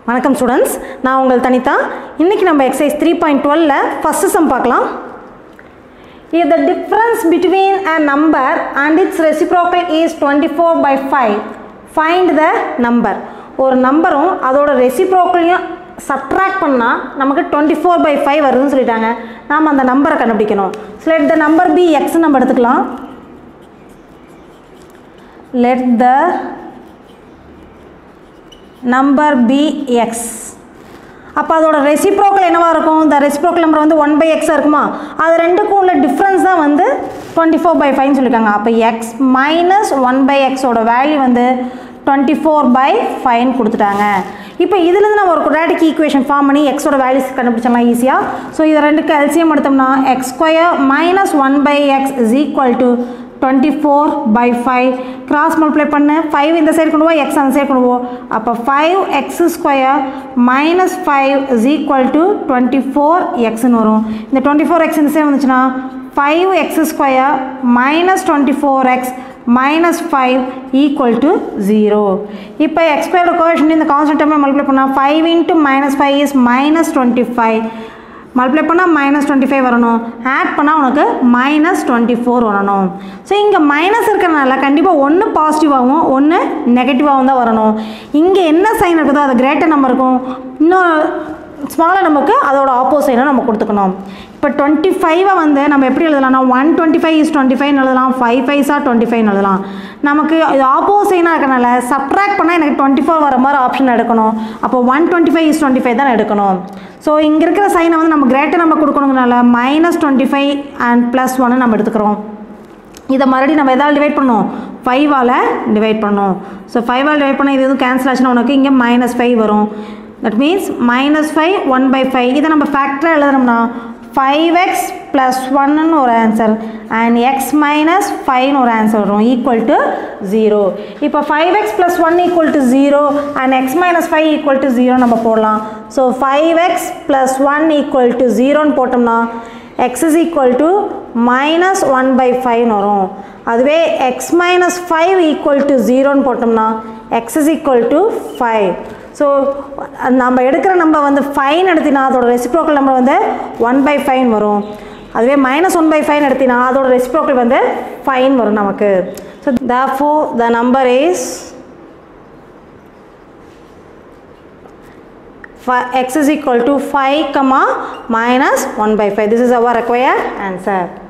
வணக்கம் ஸ்டூடெண்ட்ஸ் நான் உங்கள் தனிதா இன்றைக்கி நம்ம எக்ஸசைஸ் த்ரீ பாயிண்ட் டுவெலில் ஃபஸ்ட்டு சம் பார்க்கலாம் If the difference between a number and its reciprocal is 24 by 5, find the number. ஒரு நம்பரும் அதோட ரெசிப்ரோக்கலையும் சப்ட்ராக்ட் பண்ணால் நமக்கு டுவெண்ட்டி ஃபோர் பை ஃபைவ் வருதுன்னு சொல்லிட்டாங்க நாம் அந்த நம்பரை கண்டுபிடிக்கணும் so let the number be x நம்ம எடுத்துக்கலாம் let the number be x அப்போ அதோட ரெசிப்ரோக்கல் என்னவா இருக்கும் இந்த ரெசிப்ரோக்கல் நம்பர் வந்து ஒன் பை எக்ஸாக இருக்குமா அது ரெண்டுக்கும் உள்ள டிஃப்ரென்ஸ் தான் வந்து டுவெண்ட்டி ஃபோர் பை ஃபைவ்னு சொல்லியிருக்காங்க அப்போ எக்ஸ் மைனஸ் ஒன் பை எக்ஸோட வேல்யூ வந்து டுவெண்ட்டி ஃபோர் பை ஃபைவ்னு கொடுத்துட்டாங்க இப்போ இதுலேருந்து நம்ம ஒரு குவாடிக் ஈக்குவேஷன் ஃபார்ம் பண்ணி எக்ஸோட வேல்யூஸ் கண்டுபிடிச்சிடலாம் ஈஸியாக ஸோ இதை ரெண்டுக்கு எல்சிஎம் எடுத்தோம்னா x square minus one by x is equal to twenty four by five cross multiply பண்ணு ஃபைவ் இந்த சைடு கொண்டு போ எக்ஸ் அந்த சைடு கொண்டு போ அப்போ five x square minus five is equal to twenty four எக்ஸ்னு வரும் இந்த டுவெண்ட்டி ஃபோர் எக்ஸ் இந்த சைடு வந்துச்சுன்னா five x square minus twenty four x minus five equal to zero இப்போ எக்ஸ்கொயரோட கோஷன் இந்த கான்ஸ்டன்ட் டைமில் மல்டிப்ளை பண்ணால் five into minus five is minus twenty five multiply பண்ணால் மைனஸ் டுவெண்ட்டி ஃபைவ் வரணும் ஆட் பண்ணால் உனக்கு மைனஸ் டுவெண்ட்டி ஃபோர் வரணும் ஸோ இங்கே மைனஸ் இருக்கிறனால கண்டிப்பாக ஒன்று பாசிட்டிவாகவும் ஒன்று நெகட்டிவாகவும் தான் வரணும் இங்கே என்ன சைன் இருக்குதோ அது கிரேட்டர் நம்பர் இருக்கும் இன்னும் ஸ்மாலர் நமக்கு அதோட ஆப்போசிட்டை நம்ம கொடுத்துக்கணும் இப்போ டுவெண்ட்டி ஃபைவை வந்து நம்ம எப்படி எழுதலாம்னா one twenty five is twenty five எழுதலாம் ஃபைவ் ஃபைவ்ஸாக டுவெண்ட்டி ஃபைவ்னு எழுதலாம் நமக்கு இது ஆப்போசிட்டாக இருக்கனால சப்ட்ராக்ட் பண்ணால் எனக்கு டுவெண்ட்டி ஃபோர் வர மாதிரி ஆப்ஷன் எடுக்கணும் அப்போ one twenty five is twenty five தான் எடுக்கணும் ஸோ இங்கே இருக்கிற சைனை வந்து நம்ம கிரேட்டர் நம்ம கொடுக்கணுங்கனால minus twenty five and plus ஒன்னு நம்ம எடுத்துக்கிறோம் இதை மறுபடியும் நம்ம எதாவது டிவைட் பண்ணணும் ஃபைவால் டிவைட் பண்ணணும் ஸோ ஃபைவால் டிவைட் பண்ண இது எதுவும் கேன்சல் ஆச்சுன்னா உனக்கு இங்கே மைனஸ் ஃபைவ் வரும் that means minus five one by five இதை நம்ம ஃபேக்டராக எழுதுனோம்னா ஃபைவ் எக்ஸ் ப்ளஸ் ஒன்னு ஒரு ஆன்சர் அண்ட் எக்ஸ் மைனஸ் ஃபைவ்னு ஒரு ஆன்சர் வரும் ஈக்குவல் டு ஜீரோ இப்போ five x plus one equal to zero and x minus five equal to zero நம்ம போடலாம் so five x plus one equal to ஜீரோன்னு போட்டோம்னா x is equal to minus one by ஃபைவ்னு வரும் அதுவே x minus five equal to ஜீரோன்னு போட்டோம்னா x is equal to five so நம்ம எடுக்கிற நம்பர் வந்து ஃபைன் எடுத்தினா அதோட ரெசிப்ரோக்கல் நம்பர் வந்து ஒன் பை ஃபைன் வரும் அதுவே மைனஸ் ஒன் பை ஃபைன் எடுத்தினா அதோட ரெசிப்ரோக்கல் வந்து ஃபைன் வரும் நமக்கு ஸோ த ஃபோ the number is x is equal to 5 comma minus 1 by 5 this is our required answer